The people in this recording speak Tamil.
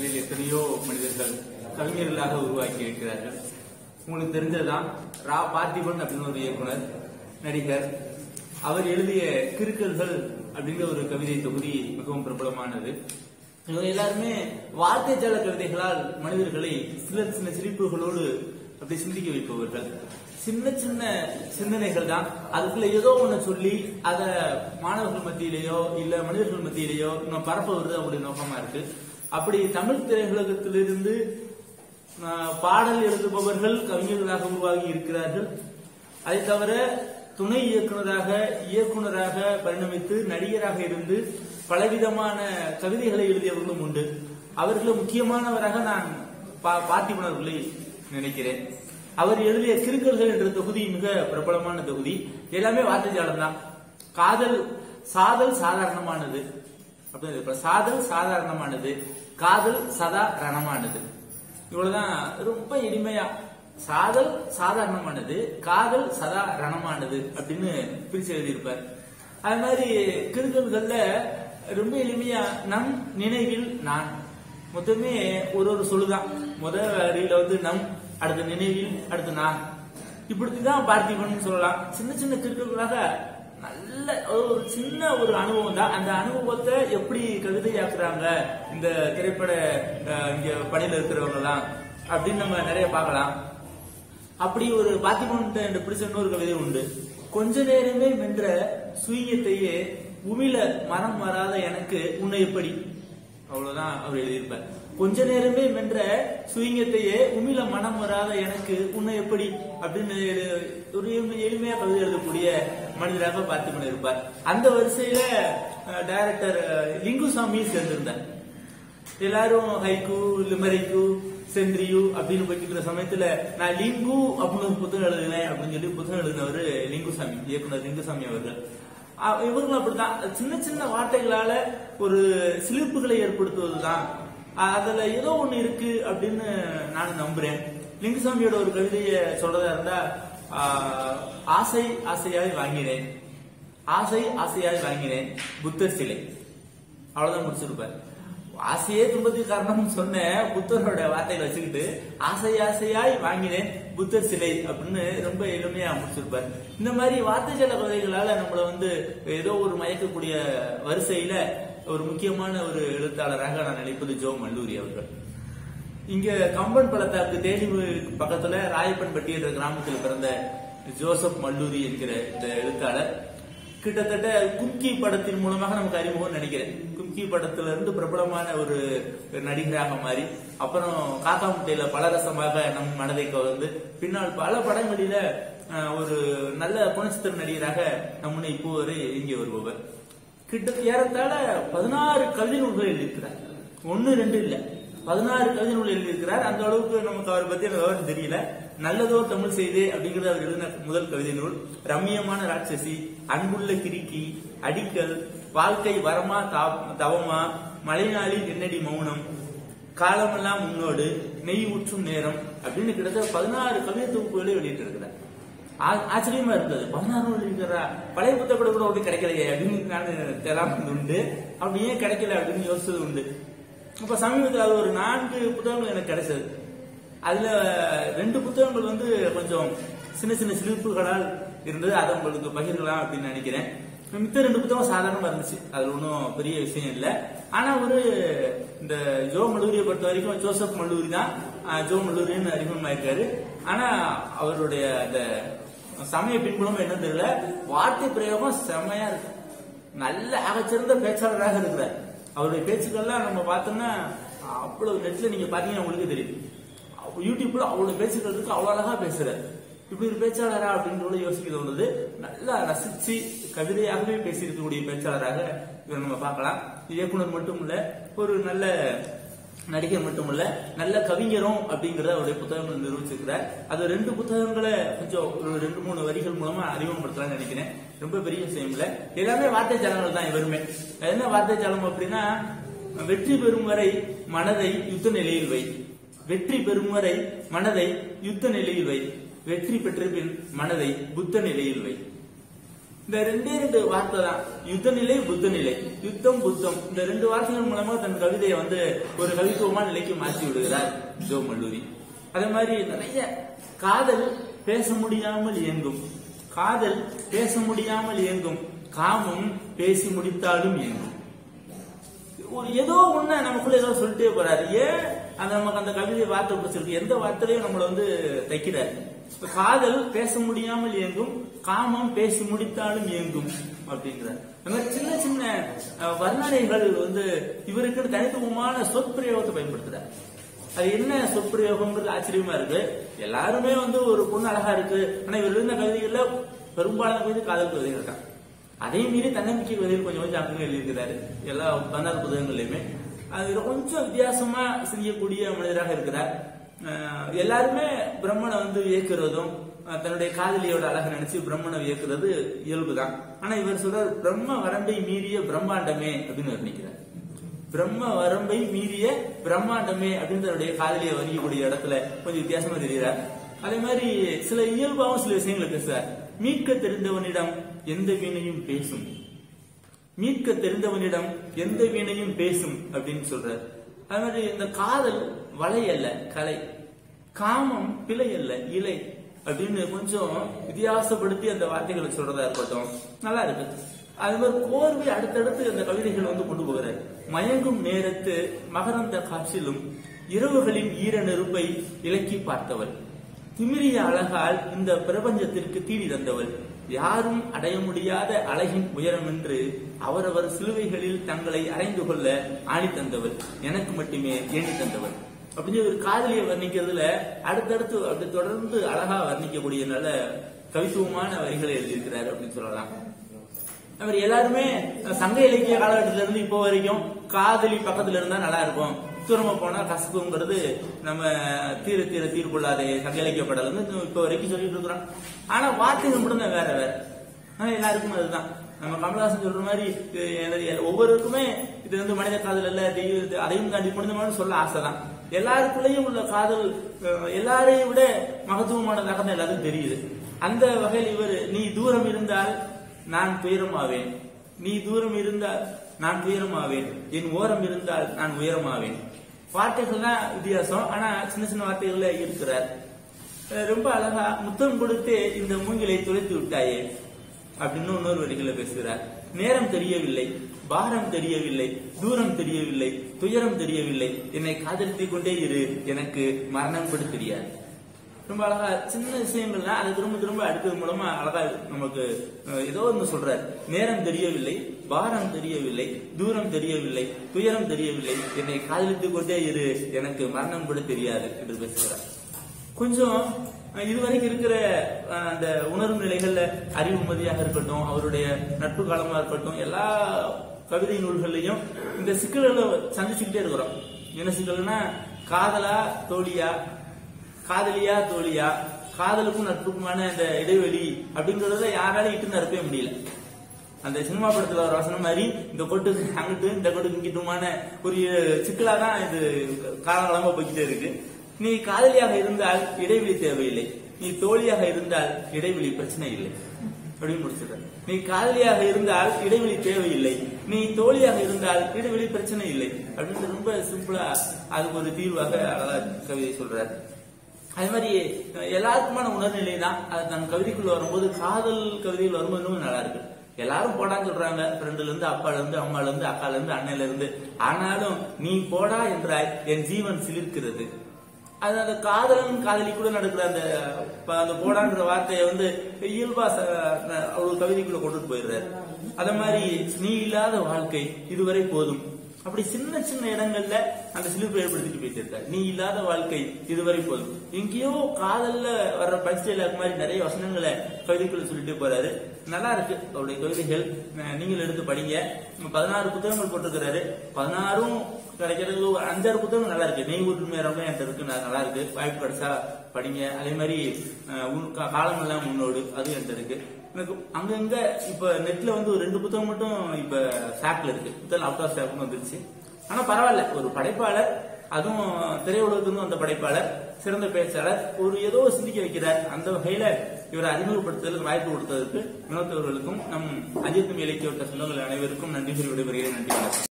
தமிழில் எத்தனையோ மனிதர்கள் கவிஞர்களாக உருவாக்கி இருக்கிறார்கள் உங்களுக்கு தெரிஞ்சதுதான் ரா பார்த்திபன் அப்படின்னு ஒரு இயக்குனர் நடிகர் அவர் எழுதிய கிறுக்கல்கள் அப்படிங்கிற ஒரு கவிதை தொகுதி மிகவும் பிரபலமானது இவங்க எல்லாருமே வார்த்தை ஜால கவிதைகளால் மனிதர்களை சில சின்ன சிரிப்புகளோடு அப்படி சிந்திக்க வைப்பவர்கள் சின்ன சின்ன சிந்தனைகள் தான் அதுக்குள்ள ஏதோ ஒண்ணு சொல்லி அத மாணவர்கள் மத்தியிலேயோ இல்ல மனிதர்கள் மத்தியிலேயோ நம்ம பரப்புவது அவங்களுடைய நோக்கமா இருக்கு அப்படி தமிழ் திரையுலகத்திலிருந்து ஆஹ், பாடல் எழுதுபவர்கள் கவிஞர்களாக உருவாகி இருக்கிறார்கள் அதை தவிர துணை இயக்குனராக இயக்குனராக பரிணமித்து நடிகராக இருந்து பலவிதமான கவிதைகளை எழுதியவர்களும் உண்டு அவர்களும் முக்கியமானவராக நான் பா- பார்த்திபன் அவர்களை நினைக்கிறேன் அவர் எழுதிய கிறுக்கல்கள் என்ற தொகுதி மிக பிரபலமான தொகுதி எல்லாமே வார்த்தை ஜாலம் தான் காதல் சாதல் சாதாரணமானது அப்படின்னு இப்ப சாதல் சாதாரணமானது காதல் சதா ரணமானது இவ்வளவுதான் ரொம்ப எளிமையா சாதல் சாதாரணமானது காதல் சதா ரணமானது அப்படின்னு பிரிச்சு எழுதியிருப்பார் அது மாதிரி கிறுக்கல்கள்ல ரொம்ப எளிமையா நம் நினைவில் நான் மொத்தமே ஒரு ஒரு சொல்லுதான் முதல் வரியில வந்து நம் அடுத்த நினைவில் அடுத்து நான் இப்படிதான் பார்த்திபன் சொல்லலாம் சின்ன சின்ன கிறுக்கல்களாக நல்ல ஒரு சின்ன ஒரு அனுபவம் தான் அந்த அனுபவத்தை எப்படி கவிதையாக்குறாங்க இந்த திரைப்பட அஹ், இங்க பணியில இருக்கிறவங்க எல்லாம் அப்படின்னு நம்ம நிறைய பார்க்கலாம் அப்படி ஒரு பாத்திமன் என்று பிடிச்ச இன்னொரு கவிதை உண்டு கொஞ்ச நேரமே வென்ற சுயத்தையே உமிழ மனம் வராத எனக்கு உன்னை எப்படி அவ்வளவுதான் அவர் எழுதியிருப்பார் கொஞ்ச நேரமே வென்ற சுயங்கத்தையே உமிழ மனம் வராத எனக்கு உன்னை எப்படி அப்படின்னு எழு- ஒரு எளிமை- எளிமையா கவிதை எழுதக்கூடிய மனிதராக பார்த்து இருப்பார் அந்த வரிசையில டைரக்டர் லிங்குசாமி சேர்ந்திருந்தார் எல்லாரும் ஹைக்கு லிமரிக்கு சென்ட்ரியூ அப்படின்னு போயிட்டு இருக்கிற சமயத்துல நான் லிங்கு அப்படின்னு ஒரு புத்தகம் எழுதினேன் அப்படின்னு சொல்லி புத்தகம் எழுதினவர் லிங்குசாமி இயக்குனர் லிங்குசாமி அவர்கள் அ- இவர்களும் அப்படித்தான் சின்ன சின்ன வார்த்தைகளால ஒரு சிலிர்ப்புகளை ஏற்படுத்துவதுதான் அ- அதுல ஏதோ ஒண்ணு இருக்கு அப்படின்னு நான் நம்புறேன் லிங்குசாமியோட ஒரு கவிதையை சொல்றதா இருந்தா ஆ, ஆசை ஆசையாய் வாங்கினேன் ஆசை ஆசையாய் வாங்கினேன் புத்தர் சிலை அவ்வளவுதான் முடிச்சிருப்பார் ஆசையே துன்பத்துக்கு காரணம் சொன்ன புத்தரோட வார்த்தைகளை வச்சுக்கிட்டு ஆசை ஆசையாய் வாங்கினேன் புத்தர் சிலை அப்படின்னு ரொம்ப எளிமையா முடிச்சிருப்பார் இந்த மாதிரி வார்த்தை ஜல கதைகளால நம்மள வந்து ஏதோ ஒரு மயக்கக்கூடிய வரிசையில ஒரு முக்கியமான ஒரு எழுத்தாளராக நான் நினைப்பது ஜோ மல்லூரி அவர்கள் இங்க கம்பன் பள்ளத்தாக்கு தேனி பக்கத்துல ராயப்பன்பட்டி என்ற கிராமத்தில் பிறந்த ஜோசப் மல்லூரி என்கிற இந்த எழுத்தாளர் கிட்டத்தட்ட கும்கி படத்தின் மூலமாக நமக்கு அறிமுகம் நினைக்கிறேன் கும்கி படத்துல இருந்து பிரபலமான ஒரு நடிகராக மாறி அப்புறம் காக்கா முட்டையில பலரசமாக நம் மனதை கவர்ந்து பின்னால் பல படங்களில அஹ், ஒரு நல்ல குணச்சித்திர நடிகராக நம் முன்னே இப்போ வரை இங்கே வருபவர் கிட்ட ஏறத்தாழ பதினாறு கவிதை நூல்கள் எழுதியிருக்கிறார் ஒன்னு ரெண்டு இல்ல பதினாறு கவிதை நூல் எழுதியிருக்கிறார் அந்த அளவுக்கு நமக்கு அவரை பத்தி எனக்கு விவரம் தெரியல நல்லதோ தமிழ் செய்தே அப்படிங்கறது அவர் எழுதின முதல் கவிதை நூல் ரம்மியமான ராட்சசி அன்புள்ள கிறுக்கி அடிக்கல் வாழ்க்கை வரமா தா- தவமா மழைநாளில் என்னடி மௌனம் காலமெல்லாம் முன்னோடு நெய் ஊற்றும் நேரம் அப்படின்னு கிட்டத்தட்ட பதினாறு கவிதை தொகுப்புகளை வெளியிட்டு இருக்கிறார் ஆ- ஆச்சரியமா இருந்தது பதினாறு நூல் இருக்கிறா பழைய புத்தக கூட கூட ஒன்று கிடைக்கலையே அப்படின்னு நான் தெரியலாமல் உண்டு அப்படி ஏன் கிடைக்கல அப்படின்னு யோசிச்சது உண்டு இப்ப சமீபத்தில் அது ஒரு நான்கு புத்தகங்கள் எனக்கு கிடைச்சது அதுல ரெண்டு புத்தகங்கள் வந்து கொஞ்சம் சின்ன சின்ன சிலிப்புகளால் இருந்தது அதை உங்களுக்கு பகிரலாம் அப்படின்னு நினைக்கிறேன் மித்த ரெண்டு புத்தகம் சாதாரணமா இருந்துச்சு அது ஒன்றும் பெரிய விஷயம் இல்லை ஆனா ஒரு இந்த ஜோ மல்லூரியை பொறுத்த வரைக்கும் ஜோசப் மல்லூரி தான் ஆஹ், ஜோ மல்லூரின்னு அறிமுகமாயிருக்காரு ஆனா அவருடைய அந்த சமய பின்புலம் என்ன தெரியல வார்த்தை பிரயோகம் செமையா இருக்கு நல்ல ஆகச்சிறந்த பேச்சாளராக இருக்கிறார் அவருடைய பேச்சுக்கள்லாம் நம்ம பார்த்தோம்னா அவ்வளவு நெட்ல நீங்க பாத்தீங்கன்னா உங்களுக்கு தெரியும் அப்ப யூடியூப்ல அவ்வளவு பேச்சுக்கள் இருக்கு அவ்வளவு அழகா பேசுறாரு இப்படி ஒரு பேச்சாளரா அப்படின்றத யோசிக்க தோணுது நல்லா ரசிச்சு கவிதையாகவே பேசியிருக்கக்கூடிய பேச்சாளராக இவரை நம்ம பார்க்கலாம் இயக்குனர் மட்டும் இல்ல ஒரு நல்ல நடிகர் மட்டுமல்ல நல்ல கவிஞரும் அப்படிங்கறத அவருடைய புத்தகங்கள் நிரூபிச்சிருக்கிறார் அது ரெண்டு புத்தகங்களை கொஞ்சம் ஒரு ரெண்டு மூணு வரிகள் மூலமா அறிமுகப்படுத்தலாம்னு நினைக்கிறேன் ரொம்ப பெரிய விஷயம் இல்ல எல்லாமே வார்த்தை ஜாலங்கள் தான் இவருமே அது என்ன வார்த்தை ஜாலம் அப்படின்னா வெற்றி பெறும் வரை மனதை யுத்த நிலையில் வை வெற்றி பெறும் வரை மனதை யுத்த நிலையில் வை வெற்றி பெற்ற பின் மனதை புத்த நிலையில் வை இந்த ரெண்டே ரெண்டு வார்த்தை தான் யுத்த நிலை புத்த நிலை யுத்தம் புத்தம் இந்த ரெண்டு வார்த்தைகள் மூலமா தன் கவிதையை வந்து ஒரு கவித்துவமான நிலைக்கு மாற்றி விடுகிறார் ஜோ மல்லூரி அதே மாதிரி நிறைய காதல் பேச முடியாமல் இயங்கும் காதல் பேச முடியாமல் இயங்கும் காமம் பேசி முடித்தாலும் இயங்கும் ஒரு ஏதோ ஒண்ணு நமக்குள்ள ஏதோ சொல்லிட்டே போறாரு ஏன் அந்த நமக்கு அந்த கவிதை வார்த்தை பிடிச்சிருக்கு எந்த வார்த்தையிலையும் நம்மள வந்து தைக்கிறாரு இப்ப காதல் பேச முடியாமல் இயங்கும் காமம் பேசி முடித்தாலும் இயங்கும் அப்படிங்கிறார் அந்த மாதிரி சின்ன சின்ன அஹ், வர்ணனைகள் வந்து இவருக்கு தனித்துவமான சொற்பிரயோகத்தை பயன்படுத்துறார் அது என்ன சொற்பிரயோகம்ன்றது ஆச்சரியமா இருக்கு எல்லாருமே வந்து ஒரு பொண்ணு அழகா இருக்கு ஆனா இவர் எழுதின கவிதைகள்ல பெரும்பாலான கவிதை காதல் கவிதைகள் தான் அதையும் மீறி தன்னம்பிக்கை கவிதைகள் கொஞ்சம் கொஞ்சம் அங்கங்க எழுதியிருக்கிறாரு எல்லா பதினாறு புத்தகங்கள்லயுமே அது கொஞ்சம் வித்தியாசமா செய்யக்கூடிய மனிதராக இருக்கிறார் அஹ் எல்லாருமே பிரம்மனை வந்து வியக்கிறதும் அஹ் தன்னுடைய காதலியோட அழகை நினைச்சு பிரம்மனை வியக்கிறது இயல்புதான் ஆனா இவர் சொல்றார் பிரம்ம வரம்பை மீறிய பிரம்மாண்டமே அப்படின்னு வர்ணிக்கிறார் பிரம்ம வரம்பை மீறிய பிரம்மாண்டமே அப்படின்னு தன்னுடைய காதலியை வர்ணிக்கக்கூடிய இடத்துல கொஞ்சம் வித்தியாசமா தெரிகிறார் அதே மாதிரி சில இயல்பாவும் சில விஷயங்களை பேசுறார் மீட்க தெரிந்தவனிடம் எந்த வீணையும் பேசும் மீட்க தெரிந்தவனிடம் எந்த வீணையும் பேசும் அப்படின்னு சொல்றார் அது மாதிரி இந்த காதல் வலை அல்ல கலை காமம் பிழை அல்ல இலை அப்படின்னு கொஞ்சம் வித்தியாசப்படுத்தி அந்த வார்த்தைகளை சொல்றதா இருக்கட்டும் நல்லா இருக்கு அது மாதிரி கோர்வை அடுத்தடுத்து அந்த கவிதைகள் வந்து கொண்டு போகிறார் மயங்கும் நேரத்து மகரந்த காற்றிலும் இரவுகளின் ஈர நெருப்பை இலக்கி பார்த்தவள் திமிரிய அழகால் இந்த பிரபஞ்சத்திற்கு தீனி தந்தவள் யாரும் அடைய முடியாத அழகின் உயரம் என்று அவரவர் சிலுவைகளில் தங்களை அறைந்து கொள்ள ஆணி தந்தவள் எனக்கு மட்டுமே ஏணி தந்தவள் அப்படின்னு ஒரு காதலியை வர்ணிக்கிறதுல அடுத்தடுத்து அப்படி தொடர்ந்து அழகா வர்ணிக்கக்கூடிய நல்ல கவித்துவமான வரிகளை எழுதியிருக்கிறாரு அப்படின்னு சொல்லலாம் அவர் எல்லாருமே சங்க இலக்கிய காலகட்டத்தில இருந்து இப்போ வரைக்கும் காதலி பக்கத்துல இருந்தா நல்லா இருக்கும் தூரமா போனா கசப்புங்கிறது நம்ம தீர தீர தீர்ப்புள்ளாதே சங்க இலக்கிய படல இருந்து இப்போ வரைக்கும் சொல்லிட்டு இருக்கிறோம் ஆனா வார்த்தைகள் மட்டும் தான் வேற வேற ஆனா எல்லாருக்கும் அதுதான் நம்ம கமலஹாசன் சொல்ற மாதிரி இது எனது ஒவ்வொருவருக்குமே இது வந்து மனித காதல் அல்ல தெய்வ இது அதையும் தாண்டி புனிதமான சொல்ல ஆசைதான் எல்லாருக்குள்ளேயும் உள்ள காதல் அஹ், எல்லாரையும் விட மகத்துவமானதாக தான் எல்லாருக்கும் தெரியுது அந்த வகையில் இவர் நீ தூரம் இருந்தால் நான் துயரமாவேன் நீ தூரம் இருந்தால் நான் துயரமாவேன் என் ஓரம் இருந்தால் நான் உயரமாவேன் வார்த்தைகள் தான் வித்தியாசம் ஆனா சின்ன சின்ன வார்த்தைகள்ல இருக்கிறார் அஹ் ரொம்ப அழகா முத்தம் கொடுத்து இந்த மூங்கிலை துளைத்து விட்டாயே அப்படின்னு இன்னொரு வரிகளை பேசுகிறார் நேரம் தெரியவில்லை பாரம் தெரியவில்லை தூரம் தெரியவில்லை துயரம் தெரியவில்லை என்னை காதலித்துக் கொண்டே இரு எனக்கு மரணம் கூட தெரியாது ரொம்ப அழகா சின்ன விஷயங்கள்லாம் அதை திரும்ப திரும்ப அடுத்தது மூலமா அழகா நமக்கு அஹ், ஏதோ ஒன்று சொல்றாரு நேரம் தெரியவில்லை பாரம் தெரியவில்லை தூரம் தெரியவில்லை துயரம் தெரியவில்லை என்னை காதலித்துக் கொண்டே இரு எனக்கு மரணம் கூட தெரியாது என்று பேசுகிறார் கொஞ்சம் அஹ், இதுவரைக்கும் இருக்கிற அஹ், அந்த உணர்வு நிலைகள்ல அறிவுமதியாக இருக்கட்டும் அவருடைய நட்பு காலமா இருக்கட்டும் எல்லா கவிதை நூல்கள்லயும் இந்த சிக்கல்களை சந்திச்சுக்கிட்டே இருக்கிறோம் என்ன சிக்கல்னா காதலா தோழியா காதலியா தோழியா காதலுக்கும் நட்புக்குமான இந்த இடைவெளி அப்படிங்கறத யாராலையும் இட்டு நிரப்பவே முடியல அந்த சினிமா படத்துல ஒரு வசனம் மாதிரி இந்த கொட்டுக்கு அங்கிட்டு இந்த கொட்டுக்கு இங்கிட்டுமான ஒரு சிக்கலா தான் இது காலகாலமா போய்கிட்டே இருக்கு நீ காதலியாக இருந்தால் இடைவெளி தேவையில்லை நீ தோழியாக இருந்தால் இடைவெளி பிரச்சனை இல்லை அப்படின்னு முடிச்சிடுறேன் நீ காதலியாக இருந்தால் இடைவெளி தேவையில்லை நீ தோழியாக இருந்தால் இடைவெளி பிரச்சனை இல்லை அப்படின்னு ரொம்ப சிம்பிளா அதுக்கு ஒரு தீர்வாக அழகா கவிதை சொல்றாரு அது மாதிரி அஹ், எல்லாருக்குமான உணர்நிலை தான் அது தன் கவிதைக்குள்ள வரும்போது காதல் கவிதைகள் வரும்போது இன்னும் நல்லா இருக்கு எல்லாரும் போடான்னு சொல்றாங்க ஃப்ரெண்டுல இருந்து அப்பால இருந்து அம்மால இருந்து அக்கால இருந்து அண்ணல இருந்து ஆனாலும் நீ போடா என்றாய் என் ஜீவன் சிலிர்க்கிறது அது அந்த காதலன் காதலி கூட நடக்கிற அந்த ப- அந்த போடான்ற வார்த்தையை வந்து இயல்பா ச- அவர் கவிதைக்குள்ள கொண்டுட்டு போயிடுறாரு அத மாதிரி நீ இல்லாத வாழ்க்கை இதுவரை போதும் அப்படி சின்ன சின்ன இடங்கள்ல அந்த சிலிர்ப்பை ஏற்படுத்திட்டு போயிட்டு இருக்காரு நீ இல்லாத வாழ்க்கை இதுவரை போதும் எங்கேயோ காதல்ல வர்ற பரிசையில மாதிரி நிறைய வசனங்களை கவிதைக்குள்ள சொல்லிட்டு போறாரு நல்லா இருக்கு அவருடைய கவிதைகள் அஹ் நீங்களும் எடுத்து படிங்க பதினாறு புத்தகங்கள் போட்டிருக்கிறாரு பதினாறும் கிடைக்கிறது ஒரு அஞ்சாறு புத்தகம் நல்லா இருக்கு நெய் ஊற்று நேரம்லாம் என்கிட்ட இருக்கு நா- நல்லா இருக்கு வாய்ப்பு கிடைச்சா படிங்க அதே மாதிரி அஹ், உன் கா- காலமெல்லாம் முன்னோடு அது என்கிட்ட இருக்கு எனக்கு அங்கங்க இப்ப நெட்ல வந்து ஒரு ரெண்டு புத்தகம் மட்டும் இப்ப ஸ்டாக்ல இருக்கு புத்தகம் அவுட் ஆஃப் ஸ்டாக்னு வந்துருச்சு ஆனா பரவாயில்ல ஒரு படைப்பாளர் அதுவும் திரையுலகத்துக்கும் அந்த படைப்பாளர் சிறந்த பேச்சாளர் ஒரு ஏதோ சிந்திக்க வைக்கிறார் அந்த வகையில இவரை அறிமுகப்படுத்துவதற்கு வாய்ப்பு கொடுத்ததற்கு வினோத் அவர்களுக்கும் நம் அஜித்தும் இலக்கிய வட்ட சொந்தங்கள் அனைவருக்கும் நன்றி சொல்லி விடைபெறுகிறேன் நன்றி வணக்கம்